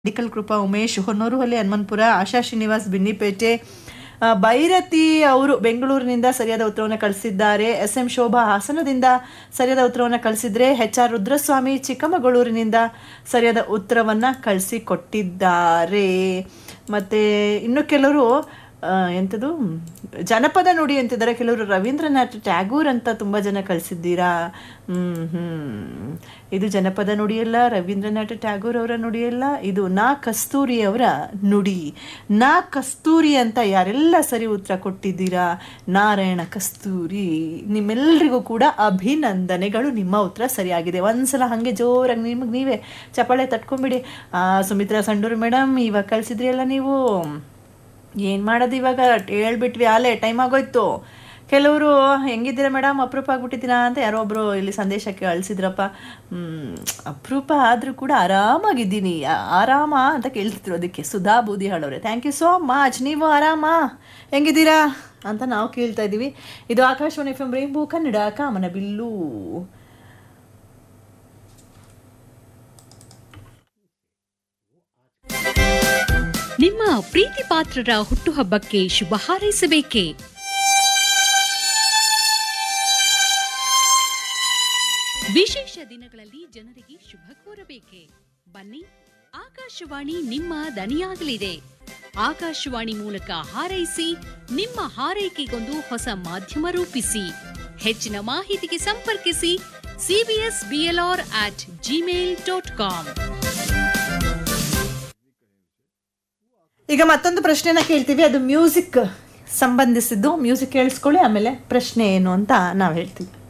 medical Krupa Umesh Honnuruhalli Hanumanthapura Asha Srinivas Binnipete ಆ, ಭೈರತಿ ಅವರು ಬೆಂಗಳೂರಿನಿಂದ ಸರಿಯಾದ ಉತ್ತರವನ್ನು ಕಳಿಸಿದ್ದಾರೆ ಎಸ್ ಎಂ ಶೋಭಾ ಹಾಸನದಿಂದ ಸರಿಯಾದ ಉತ್ತರವನ್ನು ಕಳಿಸಿದ್ರೆ ಎಚ್ ಆರ್ ರುದ್ರಸ್ವಾಮಿ ಚಿಕ್ಕಮಗಳೂರಿನಿಂದ ಸರಿಯಾದ ಉತ್ತರವನ್ನು ಕಳಿಸಿಕೊಟ್ಟಿದ್ದಾರೆ ಮತ್ತು ಇನ್ನು ಕೆಲವರು ಆ, ಎಂಥದು ಜನಪದ ನುಡಿ ಅಂತಿದ್ದಾರೆ ಕೆಲವರು ರವೀಂದ್ರನಾಥ್ ಟ್ಯಾಗೂರ್ ಅಂತ ತುಂಬ ಜನ ಕಳಿಸಿದ್ದೀರಾ ಹ್ಮ್ ಹ್ಮ್ ಇದು ಜನಪದ ನುಡಿಯಲ್ಲ ರವೀಂದ್ರನಾಥ್ ಟ್ಯಾಗೂರ್ ಅವರ ನುಡಿಯಲ್ಲ ಇದು ನಾ ಕಸ್ತೂರಿ ಅವರ ನುಡಿ ನಾ ಕಸ್ತೂರಿ ಅಂತ ಯಾರೆಲ್ಲ ಸರಿ ಉತ್ತರ ಕೊಟ್ಟಿದ್ದೀರಾ ನಾರಾಯಣ ಕಸ್ತೂರಿ ನಿಮ್ಮೆಲ್ಲರಿಗೂ ಕೂಡ ಅಭಿನಂದನೆಗಳು ನಿಮ್ಮ ಉತ್ತರ ಸರಿಯಾಗಿದೆ ಒಂದ್ಸಲ ಹಾಗೆ ಜೋರಾಗಿ ನಿಮಗೆ ನೀವೇ ಚಪ್ಪಾಳೆ ತಟ್ಕೊಂಬಿಡಿ ಆ, ಸುಮಿತ್ರಾ ಸಂಡೂರು ಮೇಡಮ್ ಇವಾಗ ಕಳಿಸಿದ್ರಿ ಅಲ್ಲ ನೀವು ಏನು ಮಾಡೋದು ಇವಾಗ ಹೇಳ್ಬಿಟ್ವಿ ಅಲ್ಲೇ ಟೈಮ್ ಆಗೋಯ್ತು ಕೆಲವರು ಹೆಂಗಿದ್ದೀರಾ ಮೇಡಮ್ ಅಪರೂಪ ಆಗ್ಬಿಟ್ಟಿದ್ದೀರಾ ಅಂತ ಯಾರೋ ಒಬ್ಬರು ಇಲ್ಲಿ ಸಂದೇಶಕ್ಕೆ ಕಳಿಸಿದ್ರಪ್ಪ ಹ್ಮ್, ಅಪರೂಪ ಆದರೂ ಕೂಡ ಆರಾಮಾಗಿದ್ದೀನಿ ಆ- ಆರಾಮ ಅಂತ ಕೇಳ್ತಿದ್ರು ಅದಕ್ಕೆ ಸುಧಾ ಬೂದಿಹಾಳವ್ರೆ ಥ್ಯಾಂಕ್ ಯು ಸೋ ಮಚ್ ನೀವು ಆರಾಮ ಹೆಂಗಿದ್ದೀರಾ ಅಂತ ನಾವು ಕೇಳ್ತಾ ಇದ್ದೀವಿ ಇದು Akashvani F M rainbow Kannada ಕಾಮನ ಬಿಲ್ಲು ನಿಮ್ಮ ಪ್ರೀತಿ ಪಾತ್ರರ ಹುಟ್ಟುಹಬ್ಬಕ್ಕೆ ಶುಭ ಹಾರೈಸಬೇಕೇ ವಿಶೇಷ ದಿನಗಳಲ್ಲಿ ಜನರಿಗೆ ಶುಭ ಕೋರಬೇಕೆ ಬನ್ನಿ ಆಕಾಶವಾಣಿ ನಿಮ್ಮ ದನಿಯಾಗಲಿದೆ ಆಕಾಶವಾಣಿ ಮೂಲಕ ಹಾರೈಸಿ ನಿಮ್ಮ ಹಾರೈಕೆಗೊಂದು ಹೊಸ ಮಾಧ್ಯಮ ರೂಪಿಸಿ ಹೆಚ್ಚಿನ ಮಾಹಿತಿಗೆ ಸಂಪರ್ಕಿಸಿ CBS BLR at Gmail dot com ಈಗ ಮತ್ತೊಂದು ಪ್ರಶ್ನೆನ ಕೇಳ್ತೀವಿ ಅದು ಮ್ಯೂಸಿಕ್ ಸಂಬಂಧಿಸಿದ್ದು ಮ್ಯೂಸಿಕ್ ಕೇಳಿಸ್ಕೊಳ್ಳಿ ಆಮೇಲೆ ಪ್ರಶ್ನೆ ಏನು ಅಂತ ನಾವು ಹೇಳ್ತೀವಿ